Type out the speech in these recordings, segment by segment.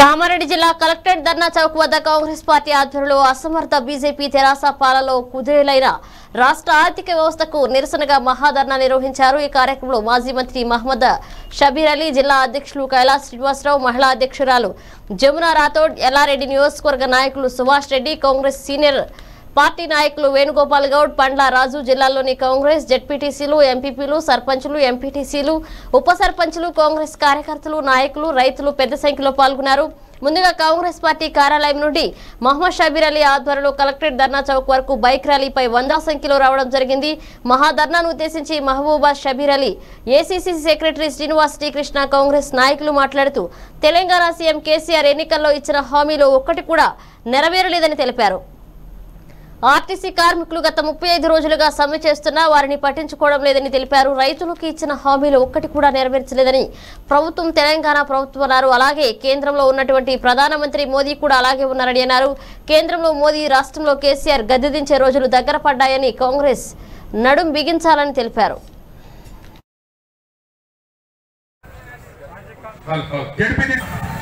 కామారెడ్డి జిల్లా కలెక్టరేట్ ధర్నా చౌక్ వద్ద కాంగ్రెస్ పార్టీ ఆధ్వర్యంలో అసమర్థ బీజేపీ తెరాస పాలలో కుదిరేలైన రాష్ట్ర ఆర్థిక వ్యవస్థకు నిరసనగా మహాధర్నా నిర్వహించారు ఈ కార్యక్రమంలో మాజీ మంత్రి మహమ్మద్ షబీర్ అలీ జిల్లా అధ్యక్షులు కైలాస్ శ్రీనివాసరావు మహిళా అధ్యక్షురాలు జమునా రాథోడ్ ఎల్లారెడ్డి నియోజకవర్గ నాయకులు సుభాష్ రెడ్డి కాంగ్రెస్ సీనియర్ పార్టీ నాయకులు వేణుగోపాల్ గౌడ్ పండ్ల రాజు జిల్లాలోని కాంగ్రెస్ జెడ్పీటీసీలు ఎంపీపీలు సర్పంచులు ఎంపీటీసీలు ఉప సర్పంచులు కాంగ్రెస్ కార్యకర్తలు నాయకులు రైతులు పెద్ద సంఖ్యలో పాల్గొన్నారు ముందుగా కాంగ్రెస్ పార్టీ కార్యాలయం నుండి మహమ్మద్ షబీర్ అలీ ఆధ్వర్యంలో కలెక్టరేట్ ధర్నా చౌక్ వరకు బైక్ ర్యాలీపై వందల సంఖ్యలో రావడం జరిగింది మహాధర్నాను ఉద్దేశించి మహబూబా Shabbir Ali ACC secretary Srinivas T Krishna Congress నాయకులు మాట్లాడుతూ తెలంగాణ సీఎం కేసీఆర్ ఎన్నికల్లో ఇచ్చిన హామీలో ఒక్కటి కూడా నెరవేరలేదని తెలిపారు ఆర్టీసీ కార్మికులు గత ముప్పై ఐదు రోజులుగా సమ్మె చేస్తున్నా వారిని పట్టించుకోవడం లేదని తెలిపారు రైతులకు ఇచ్చిన హామీలు ఒక్కటి కూడా నెరవేర్చలేదని ప్రభుత్వం తెలంగాణ ప్రభుత్వం అన్నారు అలాగే కేంద్రంలో ఉన్నటువంటి ప్రధానమంత్రి మోదీ కూడా అలాగే ఉన్నారని అన్నారు కేంద్రంలో మోదీ రాష్ట్రంలో కేసీఆర్ గద్దెదించే రోజులు దగ్గర పడ్డాయని కాంగ్రెస్ నడుం బిగించాలని తెలిపారు జడ్పీటీ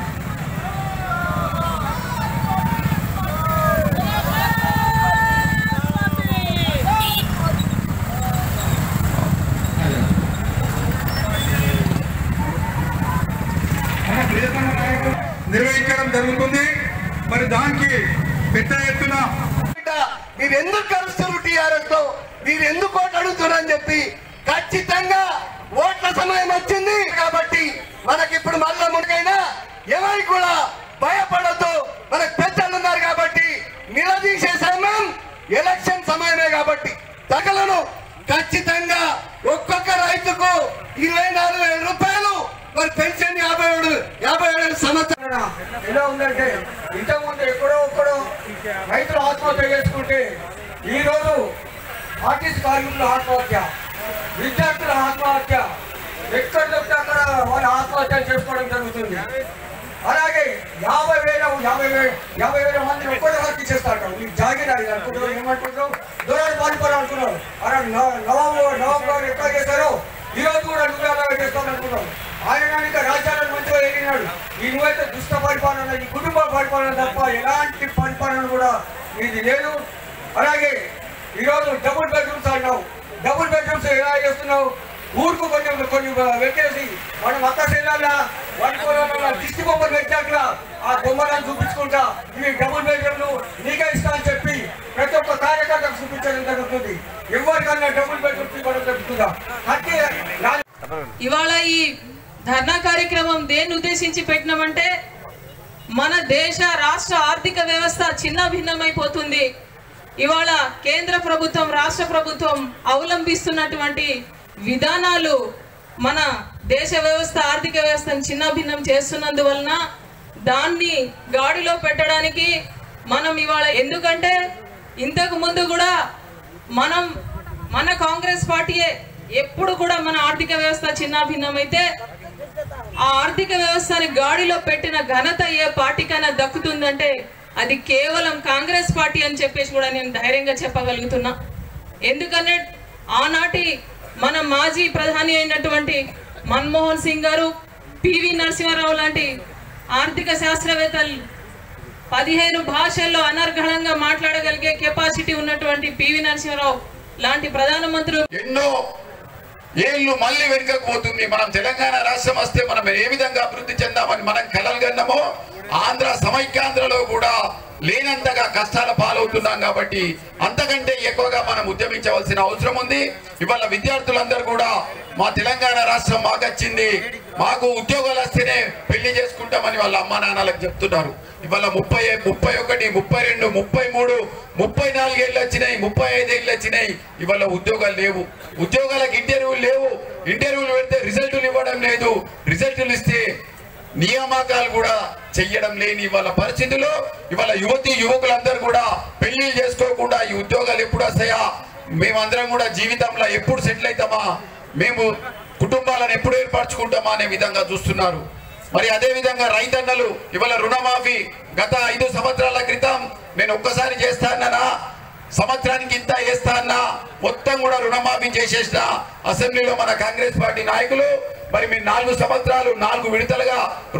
మన ప్రియతమ నాయకులు నిర్వహించడం జరుగుతుంది మరి దానికి పెద్ద ఎత్తున బిడ్డ, మీరు ఎందుకు కలుస్తారు టీఆర్ఎస్ లో మీరు ఎందుకు ఓటు అడుగుతున్నారని చెప్పి ఖచ్చితంగా ఓట్ల సమయం వచ్చింది కాబట్టి మనకి ఇప్పుడు మళ్ళా మునికైనా ఎవరికి కూడా భయపడద్దు మనకు పెద్దలు ఉన్నారు కాబట్టి నిలదీసే సమయం ఎలక్షన్ సమయమే కాబట్టి తగలను ఖచ్చితంగా ఒక్కొక్క రైతుకు ఇరవై నాలుగు వేల రూపాయలు మరి పెన్షన్ యాభై ఏడు యాభై ఏడు సంవత్సరం ఎలా ఉందంటే ఇంతకుముందు ఎక్కడో ఒక్కడో రైతులు ఆత్మహత్య చేసుకుంటే ఈ రోజు ఆర్టీసీ కార్మికుల ఆత్మహత్య విద్యార్థుల ఆత్మహత్య ఎక్కడ దొరికితే అక్కడ వాళ్ళు ఆత్మహత్య చేసుకోవడం జరుగుతుంది అలాగే యాభై వేల యాభై వేల యాభై వేల మంది ఒక్కడే హత్య చేస్తారు మీకు జాగిర్ అది అనుకుంటారు ఏమంటున్నారు దూరాలు పాల్గొని అనుకున్నారు అలా నవాబు నవాబు గారు ఎక్కడ చేశారో ఈ రోజు కూడా నువ్వు అలాగే చేస్తాను అనుకున్నావు ఆయన కనుక రాజ్యాలను మంచిగా ఎగినాడు ఈ నువ్వైతే దుష్ట పరిపాలన ఈ కుటుంబ పరిపాలన తప్ప ఎలాంటి పరిపాలన కూడా ఇది లేదు అలాగే ఈరోజు డబుల్ బెడ్రూమ్స్ అన్నావు డబుల్ బెడ్రూమ్స్ ఎలా చేస్తున్నావు ఊరుకు కొంచెం కొన్ని పెట్టేసి మనం అత్త శరీరాల వాటి దిష్టి బొమ్మలు పెట్టినట్ల ఆ బొమ్మలను చూపించుకుంటా ఇవి డబుల్ బెడ్రూమ్లు నీకే ఇస్తా అని చెప్పి ప్రతి ఒక్క కార్యకర్తకు చూపించడం జరుగుతుంది ఎవరికన్నా డబుల్ బెడ్రూమ్స్ ఇవ్వడం జరుగుతుందా అంటే రా- ఇవాళ ఈ ధర్నా కార్యక్రమం దేన్ని ఉద్దేశించి పెట్టినామంటే మన దేశ రాష్ట్ర ఆర్థిక వ్యవస్థ చిన్న భిన్నమైపోతుంది ఇవాళ కేంద్ర ప్రభుత్వం రాష్ట్ర ప్రభుత్వం అవలంబిస్తున్నటువంటి విధానాలు మన దేశ వ్యవస్థ ఆర్థిక వ్యవస్థను చిన్న భిన్నం చేస్తున్నందువలన దాన్ని గాడిలో పెట్టడానికి మనం ఇవాళ ఎందుకంటే ఇంతకు ముందు కూడా మనం మన కాంగ్రెస్ పార్టీయే ఎప్పుడు కూడా మన ఆర్థిక వ్యవస్థ చిన్న భిన్నమైతే ఆ ఆర్థిక వ్యవస్థని గాడిలో పెట్టిన ఘనత ఏ పార్టీకైనా దక్కుతుందంటే అది కేవలం కాంగ్రెస్ పార్టీ అని చెప్పేసి కూడా నేను ధైర్యంగా చెప్పగలుగుతున్నా ఎందుకంటే ఆనాటి మన మాజీ ప్రధాని అయినటువంటి మన్మోహన్ సింగ్ గారు పివి నరసింహారావు లాంటి ఆర్థిక శాస్త్రవేత్తలు పదిహేను భాషల్లో అనర్గళంగా మాట్లాడగలిగే కెపాసిటీ ఉన్నటువంటి పివి నరసింహారావు లాంటి ప్రధానమంత్రులు ఎన్నో ఏళ్ళు మళ్ళీ వెనుకకు పోతుంది మనం తెలంగాణ రాష్ట్రం వస్తే మనం ఏ విధంగా అభివృద్ధి చెందామని మనం కలలు కన్నామో ఆంధ్ర సమైక్యాంధ్రలో కూడా లేనంతగా కష్టాల పాలవుతున్నాం కాబట్టి అంతకంటే ఎక్కువగా మనం ఉద్యమించవలసిన అవసరం ఉంది ఇవాళ విద్యార్థులందరూ కూడా మా తెలంగాణ రాష్ట్రం మాకు వచ్చింది మాకు ఉద్యోగాలు వస్తేనే పెళ్లి చేసుకుంటామని వాళ్ళ అమ్మా నాన్నలకు చెప్తున్నారు ఇవాళ ముప్పై ముప్పై ఒకటి ముప్పై రెండు ముప్పై మూడు ముప్పై నాలుగేళ్ళు వచ్చినాయి ముప్పై ఐదేళ్ళు వచ్చినాయి ఇవాళ ఉద్యోగాలు లేవు ఉద్యోగాలకు ఇంటర్వ్యూలు లేవు ఇంటర్వ్యూలు పెడితే రిజల్టులు ఇవ్వడం లేదు రిజల్టులు ఇస్తే నియామకాలు కూడా చెయ్యడం లేని ఇవాళ పరిస్థితుల్లో ఇవాళ యువతి యువకులందరూ కూడా పెళ్లి చేసుకోకుండా ఈ ఉద్యోగాలు ఎప్పుడు వస్తాయా మేమందరం కూడా జీవితంలో ఎప్పుడు సెటిల్ అవుతామా మేము కుటుంబాలను ఎప్పుడు ఏర్పరచుకుంటామా అనే విధంగా చూస్తున్నారు మరి అదే విధంగా రైతన్నలు ఇవాళ రుణమాఫీ గత ఐదు సంవత్సరాల క్రితం నేను ఒక్కసారి చేస్తానన్నా సంవత్సరానికి ఇంత వేస్తా అన్నా మొత్తం కూడా రుణమాఫీ చేసేసిన అసెంబ్లీలో మన కాంగ్రెస్ పార్టీ నాయకులు మరి మీరు నాలుగు సంవత్సరాలు నాలుగు విడతలుగా రుణమాఫీ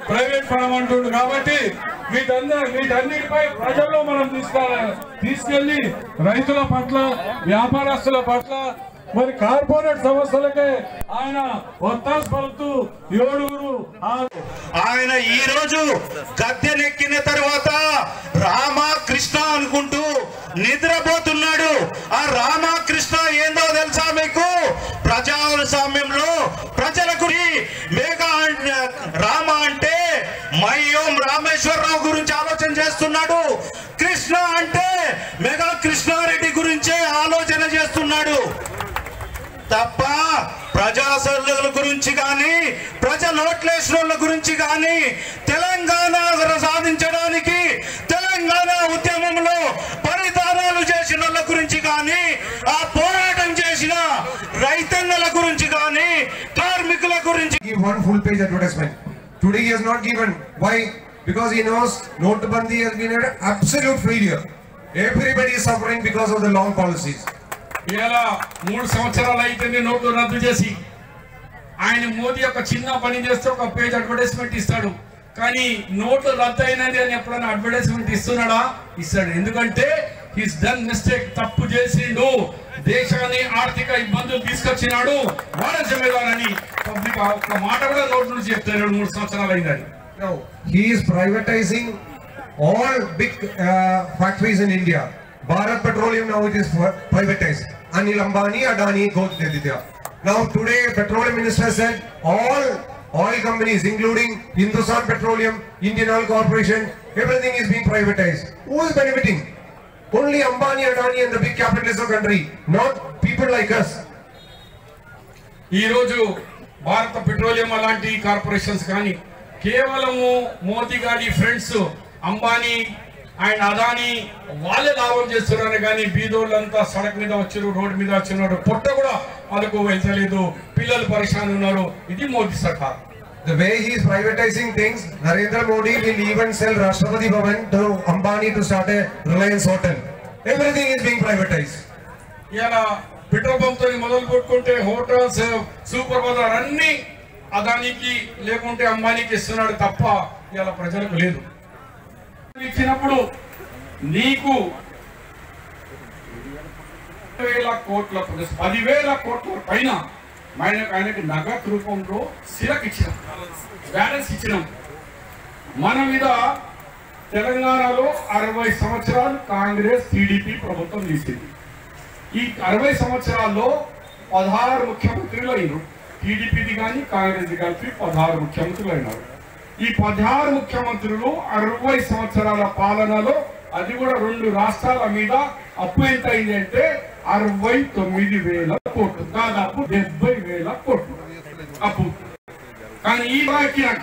ప్రైవేట్ పరం అంటుండు కాబట్టి వీటన్ని వీటన్నిటిపై ప్రజల్లో మనం తీసుకెళ్ళ తీసుకెళ్లి రైతుల పట్ల వ్యాపారస్తుల పట్ల మరి కార్పొరేట్ సంస్థలకే ఆయన ఒత్తాసు పలుకుతూ ఏడుగురు ఆ- ఆయన ఈ రోజు గద్దెనెక్కిన తర్వాత రామ కృష్ణ అనుకుంటూ నిద్రపోతున్నాడు ఆ రామ కృష్ణ ఏందో తెలుసా మీకు ప్రజాస్వామ్యంలో ప్రజలకు మేఘా అంట- రామ అంటే మయ్యోం రామేశ్వరరావు గురించి ఆలోచన చేస్తున్నాడు కృష్ణ అంటే మెగా కృష్ణారెడ్డి గురించే ఆలోచన చేస్తున్నాడు తప్ప ప్రజాసరుల గురించి కానీ ప్రజల ఓట్లేసిన వాళ్ళ గురించి కానీ తెలంగాణ సాధించడానికి తెలంగాణ ఉద్యమంలో పరిధానాలు చేసిన వాళ్ళ గురించి కానీ ఆ పోరాటం చేసిన రైతన్నల గురించి కానీ కార్మికుల గురించి give one full page advertisement. Today he has not given. Why? Because he knows Notbandi has been an absolute failure. Everybody is suffering because of the long policies. ఇలా మూడు సంవత్సరాలు అయితేనే నోట్లు రద్దు చేసి ఆయన మోదీ ఒక చిన్న పని చేస్తే ఒక పేజ్ అడ్వర్టైజ్మెంట్ ఇస్తాడు కానీ నోట్లు రద్దు అయినది అని ఎప్పుడైనా అడ్వర్టైజ్మెంట్ ఇస్తున్నాడా ఇస్తాడు ఎందుకంటే హిస్ డన్ మిస్టేక్ తప్పు చేసిండు దేశాన్ని ఆర్థిక ఇబ్బందులు తీసుకొచ్చినాడు వాడే జమేదారని పబ్లిక్ ఒక మాట కూడా నోట్ నుంచి చెప్తారు రెండు మూడు సంవత్సరాలు అయిందని Now, he is privatizing all big uh, factories in India. Bharat Petroleum now it is pri- privatized. Anil Ambani, Adani, Godaditya. Now today Petroleum Minister said all oil companies including Hindustan Petroleum, Indian Oil Corporation, everything is being privatized. Who is benefiting? Only Ambani, Adani and the big capitalists of country, not people like us. ఈ రోజు భారత petroleum అలాంటి corporations కానీ కేవలము మోదీ గారి friends Ambani and Adani వాళ్ళే లాభం చేస్తున్నారు కానీ బీదోళ్ళంతా సడక్ మీద వచ్చారు రోడ్ మీద వచ్చినారు పొట్ట కూడా వాళ్ళకు వెళ్తలేదు పిల్లలు పరిశాన్ ఉన్నారు ఇది మోదీ సర్కార్ The way he is privatizing things, Narendra Modi will even sell Rashtrapati Bhavan to Ambani to start a Reliance Hotel. Everything is being privatized. ఇలా పెట్రోల్ పంప్ తో మొదలు పెట్టుకుంటే హోటల్స్ సూపర్ బజార్ అన్ని అదానికి లేకుంటే అంబానీకి ఇస్తున్నాడు తప్ప ఇలా ప్రజలకు లేదు ఇచ్చినప్పుడు నీకు వేల కోట్ల ప్రదేశ్ పదివేల కోట్ల పైన ఆయన ఆయనకి నగదు రూపంలో సిరక్ ఇచ్చినాం బ్యాలెన్స్ ఇచ్చినాం మన మీద తెలంగాణలో అరవై సంవత్సరాలు కాంగ్రెస్ టీడీపీ ప్రభుత్వం తీసింది ఈ అరవై సంవత్సరాల్లో పదహారు ముఖ్యమంత్రులు అయినారు టీడీపీది కానీ కాంగ్రెస్ కలిపి పదహారు ముఖ్యమంత్రులు అయినారు ఈ పదహారు ముఖ్యమంత్రులు అరవై సంవత్సరాల పాలనలో అది కూడా రెండు రాష్ట్రాల మీద అప్పు ఎంత అయింది అంటే అరవై తొమ్మిది వేల కోట్లు దాదాపు డెబ్బై వేల కోట్లు అప్పు కానీ ఈ ఎక్కినాక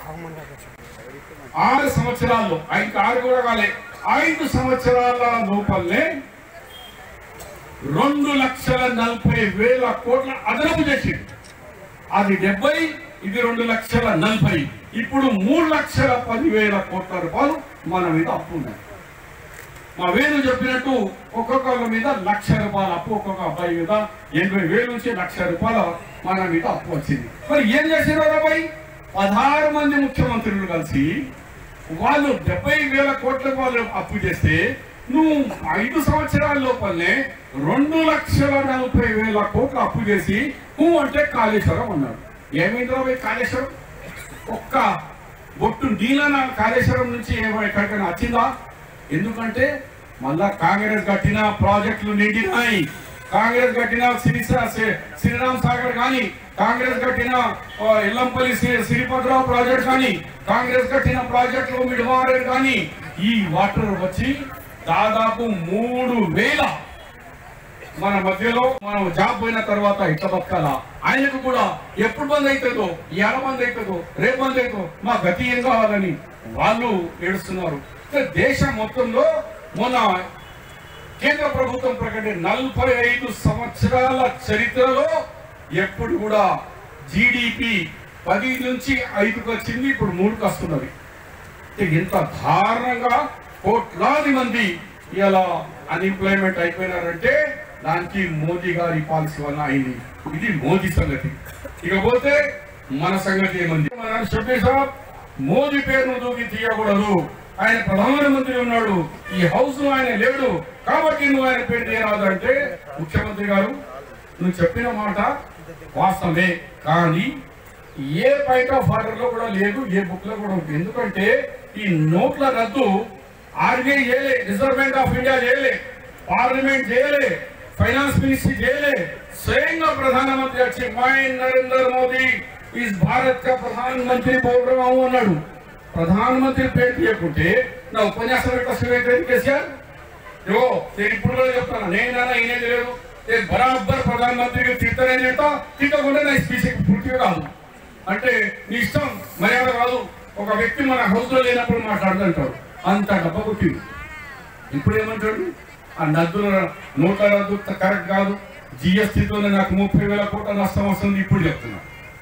ఆరు సంవత్సరాల్లో ఐదు ఆరు కూడా కాలే ఐదు సంవత్సరాల లోపలనే రెండు లక్షల నలభై వేల కోట్ల అదనపు చేసింది అది డెబ్బై ఇది రెండు లక్షల నలభై ఇప్పుడు మూడు లక్షల పదివేల కోట్ల రూపాయలు మన మీద అప్పు ఉన్నాయి మా వేలు చెప్పినట్టు ఒక్కొక్కళ్ళ మీద లక్ష రూపాయల అప్పు ఒక్కొక్క అబ్బాయి మీద ఎనభై వేలు నుంచి లక్ష రూపాయల మన మీద అప్పు వచ్చింది మరి ఏం చేసినారు అబ్బాయి పదహారు మంది ముఖ్యమంత్రులు కలిసి వాళ్ళు డెబ్బై వేల కోట్ల వాళ్ళు అప్పు చేస్తే నువ్వు ఐదు సంవత్సరాల లోపలనే రెండు లక్షల నలభై వేల కోట్ల అప్పు చేసి నువ్వు అంటే కాళేశ్వరం అన్నాడు ఏమైందో పోయి కాళేశ్వరం ఒక్క బొట్టు నీళ్ళ కాళేశ్వరం నుంచి ఏమో ఎక్కడికైనా వచ్చిందా ఎందుకంటే మళ్ళా కాంగ్రెస్ కట్టిన ప్రాజెక్టులు నిండినాయి కాంగ్రెస్ కట్టిన శ్రీ శ్రీరామ్ సాగర్ కానీ కాంగ్రెస్ కట్టిన ఆ, ఎల్లంపల్లి శ్రీ- శ్రీపతిరావు ప్రాజెక్ట్ కానీ కాంగ్రెస్ కట్టిన ప్రాజెక్టులు మిడివారేరు కానీ ఈ వాటర్ వచ్చి దాదాపు మూడు వేల మన మధ్యలో మనం జాబ్ పోయిన తర్వాత ఇట్లా బతకాలా ఆయనకు కూడా ఎప్పుడు బంద్ అవుతుందో ఎలా బంద్ అవుతుందో రేపు బంద్ అవుతుందో మా గతి ఏం కావాలని వాళ్ళు ఏడుస్తున్నారు అంటే దేశం మొత్తంలో మొన్న కేంద్ర ప్రభుత్వం ప్రకటన నలభై ఐదు సంవత్సరాల చరిత్రలో ఎప్పుడు కూడా జీడిపి పది నుంచి ఐదుకు వచ్చింది ఇప్పుడు మూడుకు వస్తున్నది అంటే ఎంత దారుణంగా కోట్లాది మంది ఇలా అన్ఎంప్లాయ్మెంట్ అయిపోయినారంటే దానికి మోదీ గారి పాలసీ వల్ల అయింది ఇది మోదీ సంగతి ఇకపోతే మన సంగతి ఏమంది మన షఫీ సాబ్ మోదీ పేరును దూకి తీయకూడదు ఆయన ప్రధానమంత్రి ఉన్నాడు ఈ హౌస్ లో ఆయన లేడు కాబట్టి నువ్వు ఆయన పేరు తీయరాదు అంటే ముఖ్యమంత్రి గారు నువ్వు చెప్పిన మాట వాస్తవమే కానీ ఏ బయట ఆర్డర్ లో కూడా లేదు ఏ బుక్ లో కూడా ఉంది ఎందుకంటే ఈ నోట్ల రద్దు ఆర్బీఐ చేయలే రిజర్వ్ బ్యాంక్ ఆఫ్ ఇండియా చేయలే పార్లమెంట్ చేయలే ఫైనాన్స్ మినిస్ట్రీ చేయలే స్వయంగా ప్రధానమంత్రి వచ్చి మై నరేంద్ర మోదీ ఈజ్ భారత్ కా ప్రధానమంత్రి బోల్ రహా హూ అన్నాడు ప్రధానమంత్రి పేరు తీయకుంటే నా ఉపన్యాసం ఎట్లా స్వీకరించారు కేసీఆర్ యో నేను ఇప్పుడు కూడా చెప్తాను నేనైనా ఈయన లేదు నేను బరాబర్ ప్రధానమంత్రికి తిట్టనే తింటా తిట్టకుండా నా స్పీచ్ పూర్తిగా కాదు అంటే నీ ఇష్టం మర్యాద కాదు ఒక వ్యక్తి మన హౌస్ లో లేనప్పుడు మాట్లాడుతుంటాడు అంత డబ్బ కొట్టింది ఇప్పుడు ఏమంటాడు ఆ నద్దుల నోట్ల రద్దు కరెక్ట్ కాదు జిఎస్టీతోనే నాకు ముప్పై వేల కోట్ల నష్టం వస్తుంది ఇప్పుడు చెప్తున్నా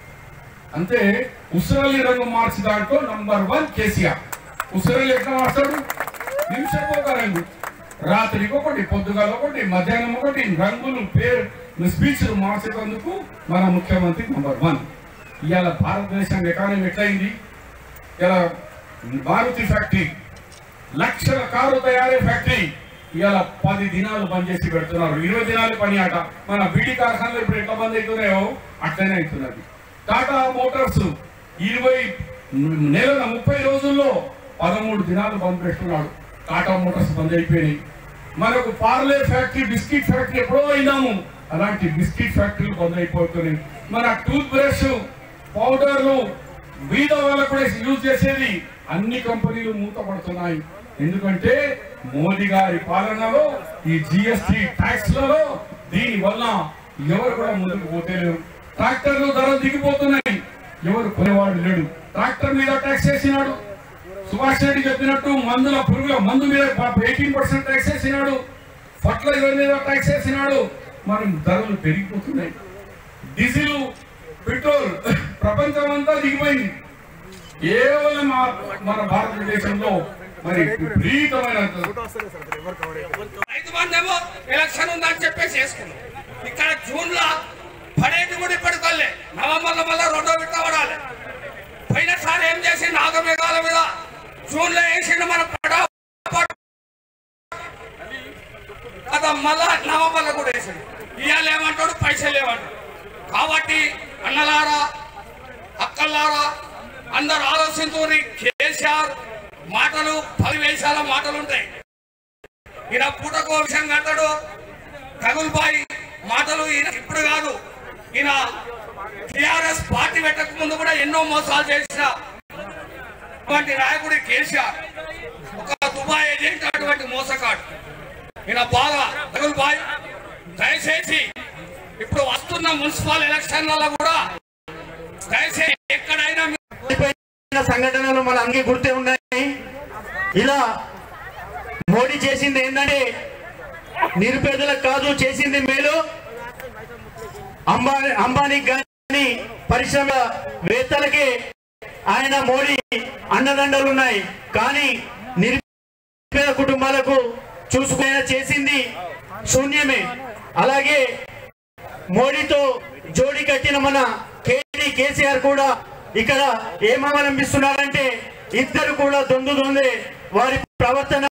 అంతే ఉసిరలి రంగు మార్చి దాంట్లో నంబర్ వన్ కేసీఆర్ ఉసిరలి ఎట్లా మార్చాడు నిమిషం ఒక రంగు రాత్రికి ఒకటి పొద్దుగాల ఒకటి మధ్యాహ్నం ఒకటి రంగులు పేరు స్పీచ్లు మార్చేందుకు మన ముఖ్యమంత్రి నంబర్ వన్ ఇవాళ భారతదేశం ఎకానమీ ఎట్లయింది ఇలా మారుతి ఫ్యాక్టరీ లక్షల కారు తయారీ ఫ్యాక్టరీ ఇవాళ పది దినాలు బంద్ చేసి పెడుతున్నారు ఇరవై దినాలు పని ఆట మన బీడీ కార్ఖానాలు ఇప్పుడు ఎట్లా బంద్ అవుతున్నాయో అట్లనే అవుతున్నది టాటా మోటార్స్ ఇరవై నెలల ముప్పై రోజుల్లో పదమూడు దినాలు బంద్ పెడుతున్నాడు టాటా మోటార్స్ బంద్ అయిపోయినాయి మనకు పార్లే ఫ్యాక్టరీ బిస్కెట్ ఫ్యాక్టరీ ఎప్పుడో అయినాము అలాంటి బిస్కెట్ ఫ్యాక్టరీలు బంద్ అయిపోతున్నాయి మన టూత్ బ్రష్ పౌడర్లు బీద వాళ్ళకు కూడా యూజ్ చేసేది అన్ని కంపెనీలు మూతపడుతున్నాయి ఎందుకంటే మోదీ గారి పాలనలో ఈ జిఎస్టి ట్యాక్స్లలో దీని వల్ల ఎవరు కూడా ముందుకు పోతేలేరు ట్రాక్టర్లు ధరలు దిగిపోతున్నాయి ఎవరు కొనేవాడు లేడు ట్రాక్టర్ మీద ట్యాక్స్ వేసినాడు సుభాష్ రెడ్డి చెప్పినట్టు మందుల పురుగుల మందు మీద ఎయిటీన్ పర్సెంట్ ట్యాక్స్ వేసినాడు ఫర్టిలైజర్ మీద ట్యాక్స్ వేసినాడు మనం ధరలు పెరిగిపోతున్నాయి డీజిల్ పెట్రోల్ ప్రపంచం అంతా దిగిపోయింది కేవలం మా- మన భారతదేశంలో మరి విపరీతమైన రైతు బంధేమో ఎలక్షన్ ఉందని చెప్పేసి వేసుకున్నాం ఇక్కడ జూన్ లో పడేటి కూడా ఇప్పటికొల్లే నవంబర్ లో మళ్ళీ రెండో విడత పడాలి పోయినసారి ఏం చేసి నాగమేఘాల మీద జూన్ లో వేసిండు మన పడా కదా మళ్ళా నవంబర్ లో కూడా వేసిండు ఇవాళ ఏమంటాడు పైసలు ఏమంటాడు కాబట్టి అన్నలారా అక్కల్లారా అందరు ఆలోచించుకుని కేసీఆర్ మాటలు పది వేషాల మాటలు ఉంటాయి ఈయన పూటకో విషయం కట్టాడు రఘుల్బాయ్ మాటలు ఈయన ఇప్పుడు కాదు ఈయన టిఆర్ఎస్ పార్టీ పెట్టక ముందు కూడా ఎన్నో మోసాలు చేసిన అటువంటి నాయకుడి కేసీఆర్ ఒక దుబాయ్ ఏజెంట్ అటువంటి మోసగాడు ఈయన బాగా రఘుల్బాయ్ దయచేసి ఇప్పుడు వస్తున్న మున్సిపల్ ఎలక్షన్లలో కూడా దయచేసి ఎక్కడైనా మీరు జరిగిన సంఘటనలు మన అందరికీ గుర్తే ఉన్నాయి ఇలా మోడీ చేసింది ఏంటంటే నిరుపేదలకు కాదు చేసింది మేలు అంబానీ అంబానీకి కానీ పరిశ్రమ వేత్తలకి ఆయన మోడీ అండదండలు ఉన్నాయి కానీ నిరుపేద కుటుంబాలకు చూసుకునే చేసింది శూన్యమే అలాగే మోడీతో జోడీ కట్టిన మన కేటీ కేసీఆర్ కూడా ఇక్కడ ఏం అవలంబిస్తున్నారంటే ఇద్దరు కూడా దొందు దొందే వారి ప్రవర్తన